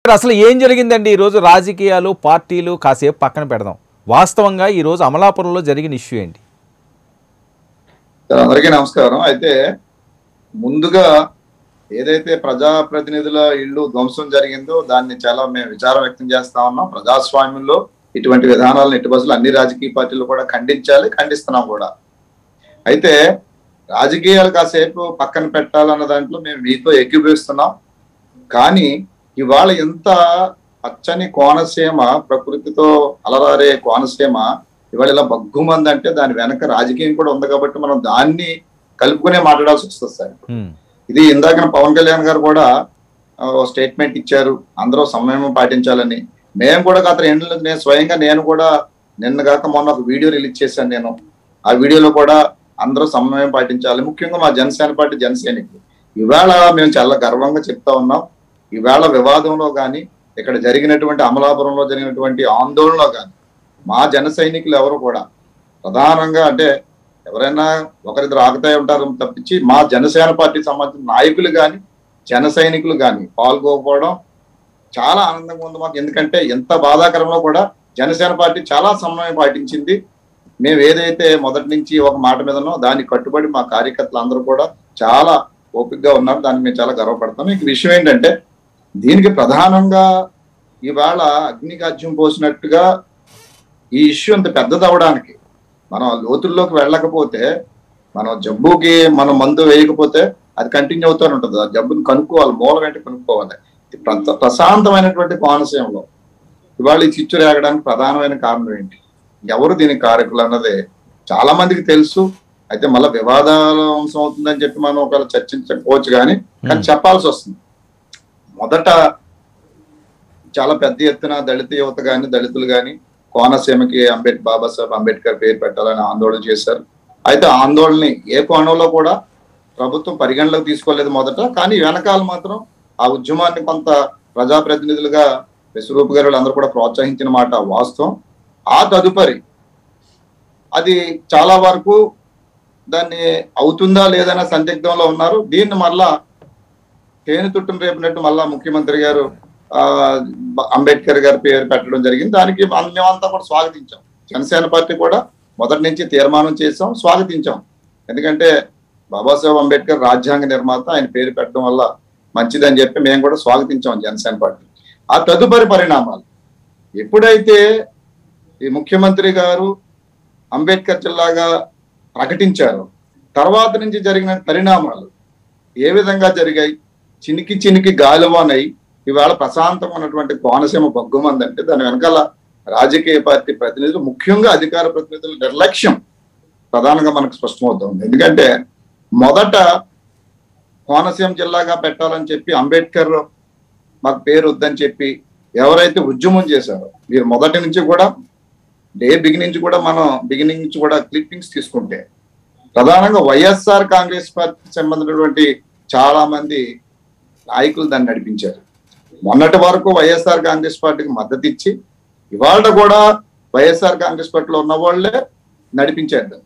ఇక్కడ అసలు ఏం జరిగిందండి ఈరోజు రాజకీయాలు పార్టీలు కాసేపు పక్కన పెడదాం వాస్తవంగా ఈరోజు అమలాపురంలో జరిగిన ఇష్యూ ఏంటి సార్, అందరికీ నమస్కారం అయితే ముందుగా ఏదైతే ప్రజాప్రతినిధుల ఇల్లు ధ్వంసం జరిగిందో దాన్ని చాలా మేము విచారం వ్యక్తం చేస్తా ఉన్నాం ప్రజాస్వామ్యంలో ఇటువంటి విధానాలను ఎట్టి బస్సులు అన్ని రాజకీయ పార్టీలు కూడా ఖండించాలి ఖండిస్తున్నాం కూడా అయితే రాజకీయాలు కాసేపు పక్కన పెట్టాలన్న దాంట్లో మేము మీతో ఏకీభవిస్తున్నాం కానీ ఇవాళ ఎంత పచ్చని కోనసీమ ప్రకృతితో అలరారే కోనసీమ ఇవాళ ఇలా బగ్గుమంది అంటే దాని వెనక రాజకీయం కూడా ఉంది కాబట్టి మనం దాన్ని కలుపుకునే మాట్లాడాల్సి వస్తుంది సార్ హ్మ్. ఇది ఇందాక పవన్ కళ్యాణ్ గారు కూడా స్టేట్మెంట్ ఇచ్చారు అందరూ సమయం పాటించాలని మేము కూడా గత రెండు నెలల నుంచి నేను స్వయంగా నేను కూడా నిన్న కాక మొన్న ఒక వీడియో రిలీజ్ చేశాను నేను ఆ వీడియోలో కూడా అందరూ సమన్వయం పాటించాలి ముఖ్యంగా మా జనసేన పార్టీ జనసైనికులు ఇవాళ మేము చాలా గర్వంగా చెప్తా ఉన్నాం ఇవాళ వివాదంలో కానీ ఇక్కడ జరిగినటువంటి అమలాపురంలో జరిగినటువంటి ఆందోళనలో కానీ మా జన సైనికులు ఎవరు కూడా ప్రధానంగా అంటే ఎవరైనా ఒకరిద్దరు ఆగుతాయి ఉంటారు తప్పించి మా జనసేన పార్టీ సంబంధించిన నాయకులు కానీ జన సైనికులు కానీ పాల్గొకపోవడం చాలా ఆనందంగా ఉంది మాకు ఎందుకంటే ఎంత బాధాకరంలో కూడా జనసేన పార్టీ చాలా సమన్వయం పాటించింది మేము ఏదైతే మొదటి నుంచి ఒక మాట మీదనో దానికి కట్టుబడి మా కార్యకర్తలు అందరూ కూడా చాలా ఓపికగా ఉన్నారు దానికి మేము చాలా గర్వపడతాం ఇంక విషయం ఏంటంటే దీనికి ప్రధానంగా ఇవాళ అగ్నిగాజ్యం పోసినట్టుగా ఈ ఇష్యూ అంత పెద్దదవడానికి మనం లోతుల్లోకి వెళ్ళకపోతే మనం జబ్బుకి మనం మందు వేయకపోతే అది కంటిన్యూ అవుతూనే ఉంటుంది ఆ జబ్బుని కనుక్కోవాలి మూలం ఏంటి కనుక్కోవాలి ఇది ప్ర- ప్రశాంతమైనటువంటి కోనసీమలో ఇవాళ ఈ చిచ్చు రేగడానికి ప్రధానమైన కారణం ఏంటి ఎవరు దీనికి కారకులు అన్నది చాలా మందికి తెలుసు అయితే మళ్ళీ వివాదాల అంశం అవుతుందని చెప్పి మనం ఒకవేళ చర్చించకపోవచ్చు కానీ కానీ చెప్పాల్సి వస్తుంది మొదట చాలా పెద్ద ఎత్తున దళిత యువత కానీ దళితులు కానీ కోనసీమకి అంబేద్ బాబాసాహెబ్ అంబేద్కర్ పేరు పెట్టాలని ఆందోళన చేశారు అయితే ఆ ఆందోళనని ఏ కోణంలో కూడా ప్రభుత్వం పరిగణలోకి తీసుకోలేదు మొదట కానీ వెనకాల మాత్రం ఆ ఉద్యమాన్ని కొంత ప్రజాప్రతినిధులుగా విశ్వరూప్ గారు అందరూ కూడా ప్రోత్సహించిన మాట వాస్తవం ఆ తదుపరి అది చాలా వరకు దాన్ని అవుతుందా లేదన్న సందిగ్ధంలో ఉన్నారు దీన్ని మళ్ళా తేనె తుట్టును రేపినట్టు మళ్ళా ముఖ్యమంత్రి గారు ఆ బ- అంబేద్కర్ గారి పేరు పెట్టడం జరిగింది దానికి మన- మేమంతా కూడా స్వాగతించాం జనసేన పార్టీ కూడా మొదటి నుంచి తీర్మానం చేసాం స్వాగతించాం ఎందుకంటే బాబాసాహెబ్ అంబేద్కర్ రాజ్యాంగ నిర్మాత ఆయన పేరు పెట్టడం వల్ల మంచిదని చెప్పి మేము కూడా స్వాగతించాం జనసేన పార్టీ ఆ తదుపరి పరిణామాలు ఎప్పుడైతే ఈ ముఖ్యమంత్రి గారు అంబేద్కర్ జిల్లాగా ప్రకటించారు తర్వాత నుంచి జరిగిన పరిణామాలు ఏ విధంగా జరిగాయి చినికి చినికి గాలివానై ఇవాళ ప్రశాంతంగా ఉన్నటువంటి కోనసీమ బొగ్గుమంది అంటే దాని వెనకాల రాజకీయ పార్టీ ప్రతినిధులు ముఖ్యంగా అధికార ప్రతినిధుల నిర్లక్ష్యం ప్రధానంగా మనకు స్పష్టమవుతుంది ఎందుకంటే మొదట కోనసీమ జిల్లాగా పెట్టాలని చెప్పి అంబేద్కర్ మాకు పేరు వద్దని చెప్పి ఎవరైతే ఉద్యమం చేశారో మీరు మొదటి నుంచి కూడా డే బిగినింగ్ నుంచి కూడా మనం బిగినింగ్ నుంచి కూడా క్లిప్పింగ్స్ తీసుకుంటే ప్రధానంగా వైఎస్ఆర్ కాంగ్రెస్ పార్టీకి సంబంధించినటువంటి చాలా మంది నాయకులు దాన్ని నడిపించారు మొన్నటి వరకు వైఎస్ఆర్ కాంగ్రెస్ పార్టీకి మద్దతు ఇచ్చి ఇవాళ కూడా వైఎస్ఆర్ కాంగ్రెస్ పార్టీలో ఉన్న వాళ్ళే నడిపించారు దాన్ని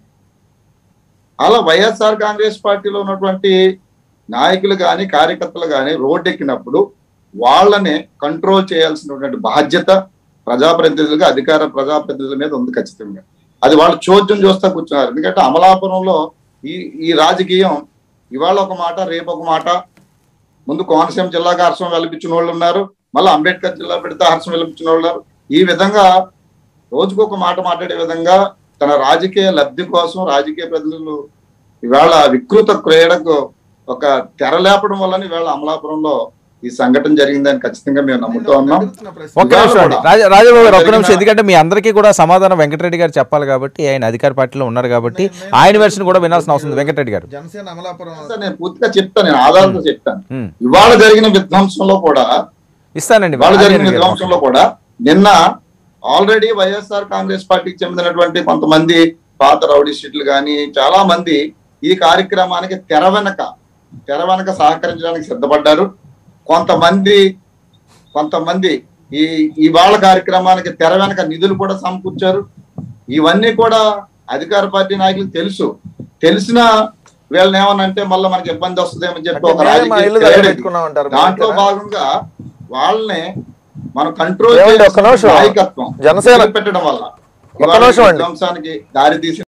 అలా వైఎస్ఆర్ కాంగ్రెస్ పార్టీలో ఉన్నటువంటి నాయకులు కానీ కార్యకర్తలు కానీ రోడ్డు ఎక్కినప్పుడు వాళ్ళని కంట్రోల్ చేయాల్సినటువంటి బాధ్యత ప్రజాప్రతినిధులుగా అధికార ప్రజాప్రతినిధుల మీద ఉంది ఖచ్చితంగా అది వాళ్ళు చోద్యం చూస్తా కూర్చున్నారు ఎందుకంటే అమలాపురంలో ఈ ఈ రాజకీయం ఇవాళ ఒక మాట రేపు ఒక మాట ముందు కోనసీమ జిల్లాకు హర్షం వెలిపించిన వాళ్ళు ఉన్నారు మళ్ళీ అంబేద్కర్ జిల్లా పెడితే హర్షం వెలిపించిన వాళ్ళు ఉన్నారు ఈ విధంగా రోజుకొక మాట మాట్లాడే విధంగా తన రాజకీయ లబ్ధి కోసం రాజకీయ ప్రతినిధులు ఇవాళ వికృత క్రీడకు ఒక తెర లేపడం వల్ల ఇవాళ అమలాపురంలో ఈ సంఘటన జరిగిందని ఖచ్చితంగా మేము నమ్ముతూ ఉన్నాం ఒక్క నిమిషం అండి రాజా రాజాబాబు గారు ఒక్క నిమిషం ఎందుకంటే మీ అందరికీ కూడా సమాధానం వెంకటరెడ్డి గారు చెప్పాలి కాబట్టి ఆయన అధికార పార్టీలో ఉన్నారు కాబట్టి ఆయన వెర్షన్ కూడా వినాల్సిన అవసరం ఉంది వెంకటరెడ్డి గారు జనసేన అమలాపురం సార్, నేను పూర్తిగా చెప్తాను నేను ఆధారంతో చెప్తాను ఉమ్. ఇవాళ జరిగిన విధ్వంసంలో కూడా ఇస్తానండి ఇవాళ జరిగిన ఆంజనేయులు గారు. విధ్వంసంలో కూడా నిన్న ఆల్రెడీ వైఎస్ఆర్ కాంగ్రెస్ పార్టీకి చెందినటువంటి కొంతమంది పాత రౌడీ షీట్లు కానీ చాలా మంది ఈ కార్యక్రమానికి తెర వెనక తెర వెనక సహకరించడానికి సిద్ధపడ్డారు కొంతమంది కొంతమంది ఈ ఇవాళ కార్యక్రమానికి తెర వెనక నిధులు కూడా సమకూర్చారు ఇవన్నీ కూడా అధికార పార్టీ నాయకులకు తెలుసు తెలిసిన వీళ్ళని ఏమనంటే మళ్ళీ మనకి ఇబ్బంది వస్తుందేమో చెప్పి ఒక అంటే మేమే మా రాజకీయ ఇల్లు దగ్గర క్రీడ ఇది. పెట్టుకున్నాం అంటారు దాంట్లో అంతేనా? భాగంగా వాళ్ళని మనం కంట్రోల్ ఏమండి, ఒక్క నిమిషం. నాయకత్వం జనసేన- పెట్టడం వల్ల ఒక్క నిమిషం అండి. విధ్వంసానికి దారి తీసి